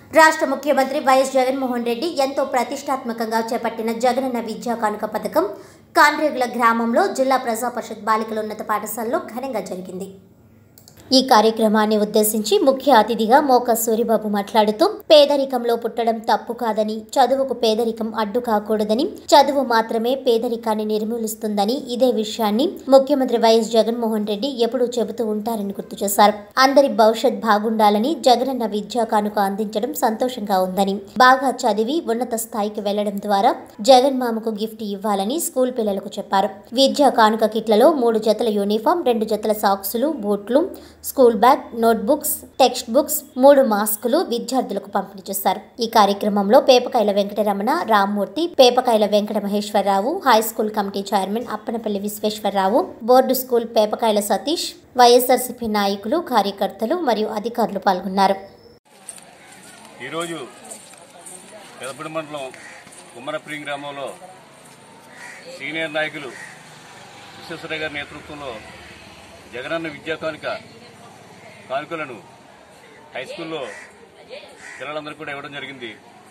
రాష్ట్ర ముఖ్యమంత్రి వైఎస్ జగన్మోహన్ రెడ్డి ఎంతో ప్రతిష్టాత్మకంగా చేపట్టిన జగనన్న విద్యా కానుక పథకం కాన్రేగుల గ్రామంలో జిల్లా ప్రజా పరిషత్ బాలికల ఉన్నత పాఠశాలలో ఘనంగా జరిగింది ఈ కార్యక్రమాన్ని ఉద్దేశించి ముఖ్య అతిథిగా మోక సూరిబాబు మాట్లాడుతూ పేదరికంలో పుట్టడం తప్పు కాదని చదువుకు పేదరికం అడ్డు కాకూడదని చదువు మాత్రమే పేదరికాన్ని నిర్మూలిస్తుందని ఇదే విషయాన్ని ముఖ్యమంత్రి వైఎస్ జగన్మోహన్ రెడ్డి ఎప్పుడూ చెబుతూ ఉంటారని గుర్తు చేశారు అందరి భవిష్యత్ బాగుండాలని జగనన్న విద్యా కానుక అందించడం సంతోషంగా ఉందని బాగా చదివి ఉన్నత స్థాయికి వెళ్లడం ద్వారా జగన్ మామకు గిఫ్ట్ ఇవ్వాలని స్కూల్ పిల్లలకు చెప్పారు విద్యా కానుక కిట్లలో మూడు జతల యూనిఫామ్ రెండు జతల సాక్సులు బూట్లు school bag notebooks text books మూడు మాస్కులు విద్యార్థులకు పంపిణీ చేశారు ఈ కార్యక్రమంలో Pepakayala Venkataramana Rammurthy Pepakayala Venkata Maheswararao high school committee chairman Appanapalli Visweswararao board school Pepakayala Satish YSRCP నాయకులు కార్యకర్తలు మరియు అధికారులు పాల్గొన్నారు ఈరోజు పెదపడి మండలం కుమ్మరప్రియం గ్రామంలో సీనియర్ నాయకులు విశ్వేశ్వరయ్య గారి నేతృత్వంలో జగనన్న విద్యా కానుక కానుకలను హై స్కూల్లో పిల్లలందరూ కూడా ఇవ్వడం జరిగింది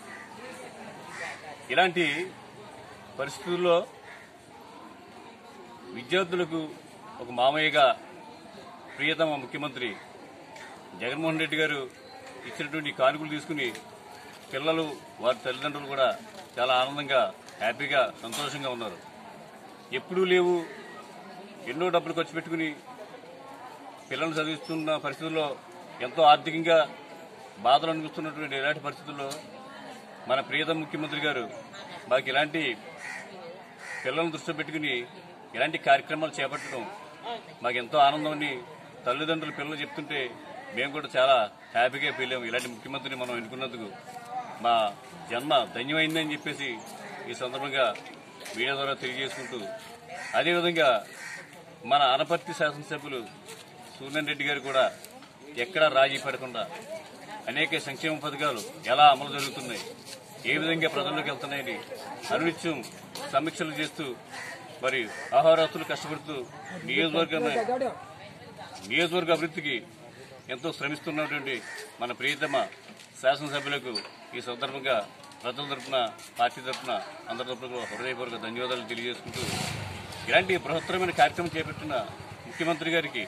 ఇలాంటి పరిస్థితుల్లో విద్యార్థులకు ఒక మామయ్యగా ప్రియతమ ముఖ్యమంత్రి జగన్మోహన్ రెడ్డి గారు ఇచ్చినటువంటి కానుకలు తీసుకుని పిల్లలు వారి తల్లిదండ్రులు కూడా చాలా ఆనందంగా హ్యాపీగా సంతోషంగా ఉన్నారు ఎప్పుడూ లేవు ఎన్నో డబ్బులు ఖర్చు పెట్టుకుని పిల్లల్ని చదివిస్తున్న పరిస్థితుల్లో ఎంతో ఆర్థికంగా బాధలు అనిపిస్తున్నటువంటి ఇలాంటి పరిస్థితుల్లో మన ప్రియతమ ముఖ్యమంత్రి గారు మాకు ఇలాంటి పిల్లలను దృష్టిలో పెట్టుకుని ఇలాంటి కార్యక్రమాలు చేపట్టడం మాకు ఎంతో ఆనందాన్ని తల్లిదండ్రులు పిల్లలు చెప్తుంటే మేము కూడా చాలా హ్యాపీగా ఫీల్ అయ్యాము ఇలాంటి ముఖ్యమంత్రిని మనం ఎన్నుకున్నందుకు మా జన్మ ధన్యమైందని చెప్పేసి ఈ సందర్భంగా మీడియా ద్వారా తెలియజేసుకుంటూ అదేవిధంగా మన అనపర్తి శాసనసభ్యులు సూర్యన్ రెడ్డి గారు కూడా ఎక్కడా రాజీ పడకుండా అనేక సంక్షేమ పథకాలు ఎలా అమలు జరుగుతున్నాయి ఏ విధంగా ప్రజల్లోకి వెళ్తున్నాయని అనునిత్యం సమీక్షలు చేస్తూ మరి ఆహారస్తులు కష్టపడుతూ నియోజకవర్గాన్ని నియోజకవర్గ అభివృద్ధికి ఎంతో శ్రమిస్తున్నటువంటి మన ప్రియతమ శాసనసభ్యులకు ఈ సందర్భంగా ప్రజల తరపున పార్టీ తరపున అందరి తరపున హృదయపూర్వక ధన్యవాదాలు తెలియజేసుకుంటూ ఇలాంటి బృహత్తరమైన కార్యక్రమం చేపట్టిన ముఖ్యమంత్రి గారికి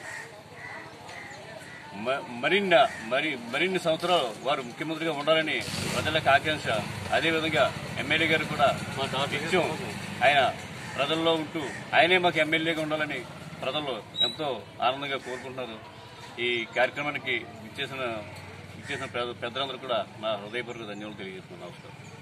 మ- మరిన్న మరి మరిన్ని సంవత్సరాలు వారు ముఖ్యమంత్రిగా ఉండాలని ప్రజలకు ఆకాంక్ష అదేవిధంగా ఎమ్మెల్యే గారు కూడా నిత్యం ఆయన ప్రజల్లో ఉంటూ ఆయనే మాకు ఎమ్మెల్యేగా ఉండాలని ప్రజలు ఎంతో ఆనందంగా కోరుకుంటున్నారు ఈ కార్యక్రమానికి ఇచ్చేసిన ఇచ్చేసిన పెద్ద- పెద్దలందరూ కూడా నా హృదయపూర్వక ధన్యవాదాలు తెలియజేస్తున్నాను నమస్కారం